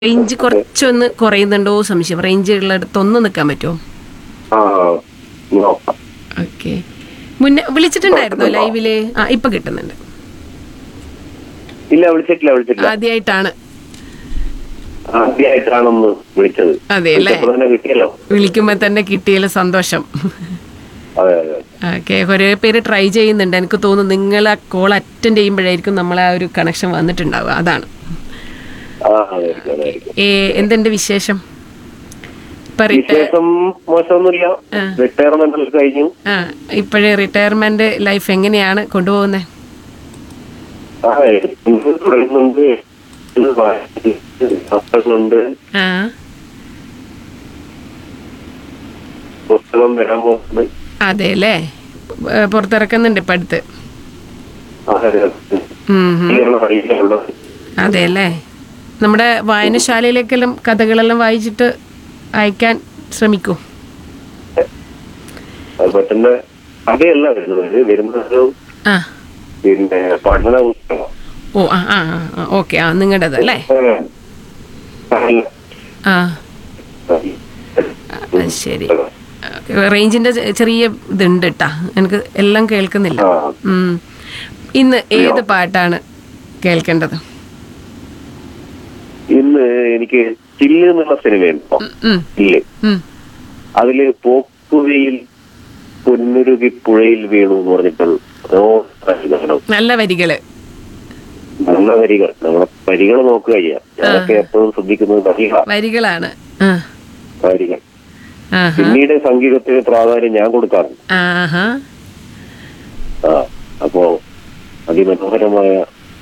Range കുറച്ചൊന്ന് കുറയുന്നുണ്ടോ സംശയം range ഉള്ളിടത്ത് ഒന്ന് നിൽക്കാൻ പറ്റുമോ ആ നോക്കാം ഓക്കെ മുന്നേ വിളിച്ചിട്ടുണ്ടായിരുന്നോ ലൈവില് ആ ഇപ്പൊ കിട്ടുന്നുണ്ട് ഇല്ല വിളിച്ചിട്ടില്ല വിളിച്ചിട്ടില്ല ആദ്യമായിട്ടാണ് ആദ്യമായിട്ടാണൊന്ന് വിളിച്ചത് അതെ അല്ലേ? വിളിച്ചപ്പോൾ തന്നെ കിട്ടിയല്ലോ വിളിക്കുമ്പോ തന്നെ കിട്ടിയതിൽ സന്തോഷം അതെ അതെ ഓക്കെ കുറേ പേര് ട്രൈ ചെയ്യുന്നുണ്ട് എനിക്ക് തോന്നുന്നു നിങ്ങൾ ആ കോൾ അറ്റൻഡ് ചെയ്യുമ്പോഴായിരിക്കും നമ്മളെ ആ ഒരു കണക്ഷൻ വന്നിട്ടുണ്ടാവുക അതാണ് ആ അതായിരിക്കും അതായിരിക്കും ഏ, എന്തുണ്ട് വിശേഷം ഇപ്പൊ റിട്ടയർ വിശേഷം മോശമൊന്നുമില്ല ആ. റിട്ടയർമെന്റ് കഴിഞ്ഞു ആ ഇപ്പോഴേ റിട്ടയർമെന്റ് ലൈഫ് എങ്ങനെയാണ് കൊണ്ടുപോകുന്നത് അതെ ഇത് തുടരുന്നുണ്ട് ഇത് വായിച്ച് പുസ്തകങ്ങളുണ്ട് ആ പുസ്തകം വരാൻ പോകുന്നുണ്ട് അതെ അല്ലേ ഏ, പുറത്തിറക്കുന്നുണ്ട് ഇപ്പം അടുത്ത് അതെ അതെ ഉം, ഉം. ഇങ്ങനെയുള്ള പരീക്ഷയുള്ളത് അതെ അല്ലേ നമ്മുടെ വായനശാലയിലേക്കെല്ലാം കഥകളെല്ലാം വായിച്ചിട്ട് അയക്കാൻ ശ്രമിക്കൂ അത് പറ്റുന്ന കഥയല്ല വരുന്നത് വരുന്നത് ആ പിന്നെ പഠന പുസ്തകം ഓ ആ ആ ആ ഓക്കെ ആ നിങ്ങളുടേത് അല്ലേ ആ ആ, ശരി റേഞ്ചിന്റെ ചെ- ചെറിയ ഇതുണ്ട് കേട്ടാ എനിക്ക് എല്ലാം കേൾക്കുന്നില്ല ആ. ഉം. ഇന്ന് ഏത് പാട്ടാണ് കേൾക്കേണ്ടത് ഇന്ന് എനിക്ക് ചില്ല് എന്നുള്ള സിനിമയുണ്ടോ ഉം, ഉം, ചില്ല് ഉം. അതില് പോക്കുവയിൽ പൊന്നുരുകി പുഴയിൽ വീണു എന്ന് പറഞ്ഞിട്ട് ഗാനം. നല്ല വരികള് നല്ല വരികൾ നമ്മളെ വരികൾ നോക്കുക ചെയ്യാം ഞാനൊക്കെ എപ്പോഴും ശ്രദ്ധിക്കുന്നത് വരികളാ വരികളാണ് ആ വരികൾ ആഹാ പിന്നീട് സംഗീതത്തിന് പ്രാധാന്യം ഞാൻ കൊടുക്കാറുണ്ട് ആഹാ ആ അപ്പോ അതിമനോഹരമായ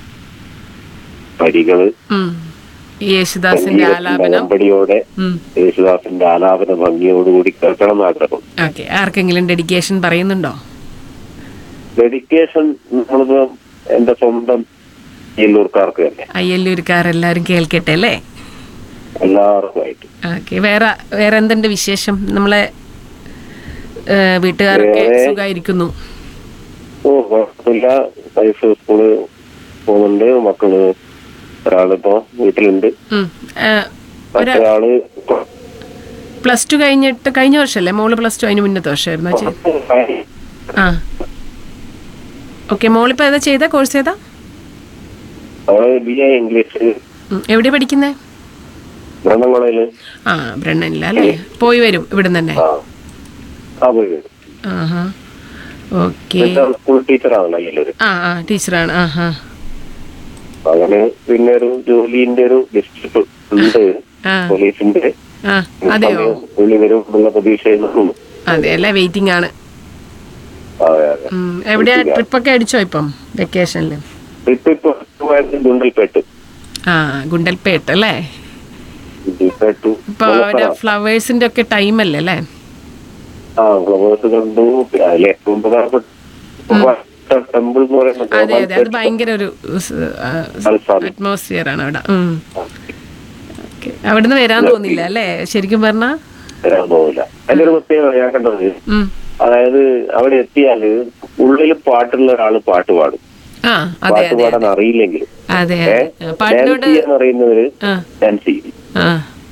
വരികള് ഉം. യേശുദാസിന്റെ ആലാപനം അകമ്പടിയോടെ ഉം. യേശുദാസിന്റെ ആലാപന ഭംഗിയോടുകൂടി കേൾക്കണം എന്ന് ആഗ്രഹം ഓക്കെ ആർക്കെങ്കിലും ഡെഡിക്കേഷൻ പറയുന്നുണ്ടോ ഡെഡിക്കേഷൻ നമ്മളിപ്പോ എന്റെ സ്വന്തം എല്ലൂർക്കാർക്ക് തന്നെ അയ്യല്ലൂർക്കാരെല്ലാരും കേൾക്കട്ടെ അല്ലേ എല്ലാവർക്കുമായിട്ട് ഓക്കെ വേറെ വേറെ എന്തുണ്ട് വിശേഷം നമ്മളെ ഏ, വീട്ടുകാരൊക്കെ വേറെ- സുഖമായിരിക്കുന്നു ഓ കുഴപ്പമില്ല വൈഫ് സ്കൂള് പോകുന്നുണ്ട് മക്കള് ഒരാളിപ്പോ വീട്ടിലുണ്ട് ഉം. ഏ, ഒരാ മറ്റൊരാള് പ്ലസ് ടു കഴിഞ്ഞിട്ട് കഴിഞ്ഞ വർഷമല്ലേ മോള് പ്ലസ് ടു അതിന് മുന്നത്തെ വർഷമായിരുന്നു ചെയ്ത് ആ ഓക്കെ മോളിപ്പോ ഏതാ ചെയ്ത കോഴ്സ് ഏതാ അവള് ബി എ ഇംഗ്ലീഷ് ഉം. എവിടെയാ പഠിക്കുന്നേ ബ്രഹ്മംകുളയില് ആ ബ്രണ്ണനില്ല അല്ലേ പോയി വരും ഇവിടുന്ന് തന്നെ ആ ആ പോയി വരും. ആഹാ ഓക്കെ എന്റെ സ്കൂൾ ടീച്ചറാണല്ലോ അയ്യല്ലൂര് ആ ആ ടീച്ചറാണ് ആഹാ അങ്ങനെ പിന്നെ ഒരു ജോലിന്റെ ഒരു ഡിസ്ട്രിക്ട് ഉണ്ട് ആ പോലീസിന്റെ ആ അതെയോ സമയം പുള്ളി വരും എന്നുള്ള പ്രതീക്ഷയിൽ അതെ അല്ലേ വെയിറ്റിംഗ് ആണ് അതെ അതെ ഉം. എവിടെയാ ട്രിപ്പൊക്കെ അടിച്ചോ ഇപ്പം വെക്കേഷനിൽ ഇപ്പൊ ഇപ്പൊ പോയത് ഗുണ്ടൽപേട്ട് ആ ഗുണ്ടൽപേട്ട് അല്ലേ ഗുണ്ടൽപേട്ട് ഇപ്പൊ ഒരു ഫ്ലവേഴ്സിന്റെ ഒക്കെ ടൈം അല്ലേ അല്ലേ ആ ഫ്ലവേഴ്സ് കണ്ടു അതിലെ ഏറ്റവും പ്രധാനപ്പെട്ട ടെമ്പിൾ എന്ന് പറയുന്നത് അതെ അതെ അത് ഭയങ്കര ഒരു അൽസാമി. അറ്റ്മോസ്ഫിയർ ആണ് അവിടെ ഉം. Okay. അവിടുന്ന് വരാൻ തോന്നില്ല അല്ലേ ശരിക്കും പറഞ്ഞാ വരാൻ പോകില്ല അതിന്റെ ഒരു പ്രത്യേകത ഞാൻ കണ്ടത് ഉം. അതായത് അവിടെ എത്തിയാല് ഉള്ളിൽ പാട്ടുള്ള ഒരാള് പാട്ട് പാടും ആ അതെ പാട്ട് അതെ പാടാൻ അറിയില്ലെങ്കിൽ അതെ ഏ അതെ പാട്ടിനോട് ഡാൻസ് ചെയ്യാൻ അറിയുന്നവര് ആ ഡാൻസ് ചെയ്യും ആ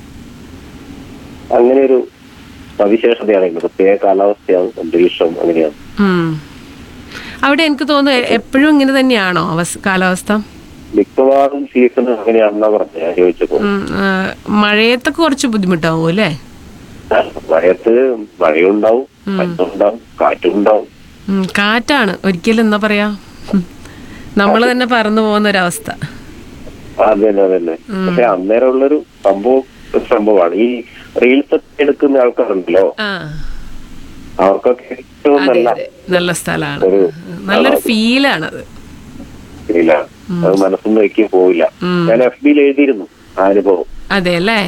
അങ്ങനെ ഒരു സവിശേഷതയാണ് ഇവിടെ. പ്രത്യേക കാലാവസ്ഥയാണ് അന്തരീക്ഷം അങ്ങനെയാണ് ഉം. അവിടെ എനിക്ക് തോന്നുന്നു എ- എപ്പോഴും ഇങ്ങനെ തന്നെയാണോ അവസ്ഥ കാലാവസ്ഥ മിക്കവാറും സീസൺ അങ്ങനെയാണെന്നാ പറഞ്ഞത് ഞാൻ ചോദിച്ചപ്പോ ഉം, ആ, മഴയത്തൊക്കെ കുറച്ച് ബുദ്ധിമുട്ടാവും അല്ലേ മഴയത്ത് മഴയുണ്ടാവും മഞ്ഞുണ്ടാവും കാറ്റുണ്ടാവും ഉം, കാറ്റാണ് ഒരിക്കലും എന്താ പറയാ നമ്മൾ തന്നെ പറന്നു പോകുന്ന ഒരവസ്ഥ അതന്നെ അതന്നെ പക്ഷെ അന്നേരം ഉള്ളൊരു സംഭവം ഒരു സംഭവമാണ് ഈ റീൽസ് ഒക്കെ എടുക്കുന്ന ആൾക്കാരുണ്ടല്ലോ ആ അവർക്കൊക്കെ ഏറ്റവും അതെ നല്ല അതെ നല്ല സ്ഥലമാണ് ഒരു നല്ലൊരു ഫീലാണത് ഫീലാണ് അത് മനസ്സൊന്നും വെക്കി പോവില്ല ഉം. ഞാൻ എഫ് ബിയിൽ എഴുതിയിരുന്നു ആ അനുഭവം അതെ അല്ലേ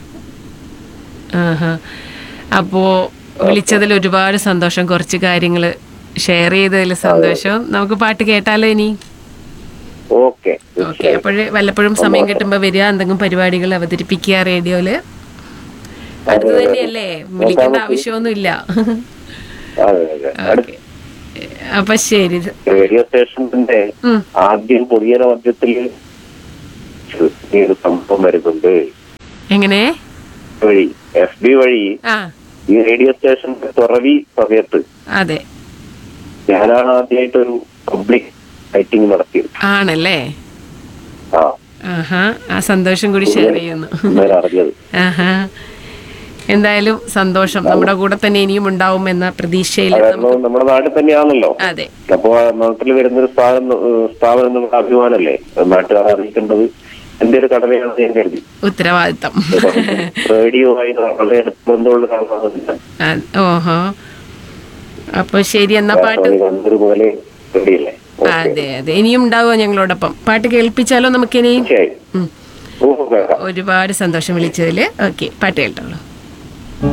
ആഹാ അപ്പോ വിളിച്ചതിൽ ഒരുപാട് സന്തോഷം കുറച്ച് കാര്യങ്ങൾ ഷെയർ ചെയ്തതിൽ സന്തോഷം നമുക്ക് പാട്ട് കേട്ടാലോ ഇനി ഓക്കെ ഓക്കെ അപ്പോഴേ വല്ലപ്പോഴും സമയം കിട്ടുമ്പോൾ വരിക എന്തെങ്കിലും പരിപാടികൾ അവതരിപ്പിക്കുക റേഡിയോയില് അടുത്ത് തന്നെയല്ലേ വിളിക്കേണ്ട ആവശ്യമൊന്നുമില്ല അതെ അതെ ഓക്കെ അപ്പൊ ശരി റേഡിയോ സ്റ്റേഷന്റെ ഉം. ആദ്യം പൊടിയന മധ്യത്തിൽ ഒരു സംഭവം വരുന്നുണ്ട് എങ്ങനെ വഴി എഫ് ബി വഴി ആ ഈ റേഡിയോ സ്റ്റേഷന്റെ തുറവി സമയത്ത് അതെ ഞാനാണ് ആദ്യമായിട്ടൊരു പബ്ലിക് മീറ്റിംഗ് നടത്തിയത് ആണല്ലേ ആ ആഹാ ആ സന്തോഷം കൂടി ഷെയർ ചെയ്യുന്നു അന്നേരം അറിഞ്ഞത് ആഹാ എന്തായാലും സന്തോഷം നമ്മുടെ കൂടെ തന്നെ ഇനിയും ഉണ്ടാവും എന്ന പ്രതീക്ഷയിൽ കാരണം നമ്മുടെ നാട്ടിൽ തന്നെയാണല്ലോ അതെ അപ്പോ ആ നാട്ടിൽ വരുന്നൊരു സ്ഥാപനം ഏഹ് സ്ഥാപനം നമ്മുടെ അഭിമാനല്ലേ നാട്ടുകാരെ അറിയിക്കേണ്ടത് എന്റെ ഒരു കടമയാണെന്ന് ഞാൻ കരുതി ഉത്തരവാദിത്തം റേഡിയോ ആയി വളരെ അടുത്ത ബന്ധമുള്ള കാണുന്നില്ല ആ, ഓഹോ അപ്പൊ ശരി എന്നാ പാട്ട് വന്നൊരു പോലെ റെഡിയല്ലേ അതെ അതെ ഇനിയും ഉണ്ടാവുമോ ഞങ്ങളോടൊപ്പം പാട്ട് കേൾപ്പിച്ചാലോ നമുക്കിനി തീർച്ചയായും ഉം. ഓ കേൾക്കാം ഒരുപാട് സന്തോഷം വിളിച്ചതിൽ ഓക്കെ പാട്ട് കേട്ടോളൂ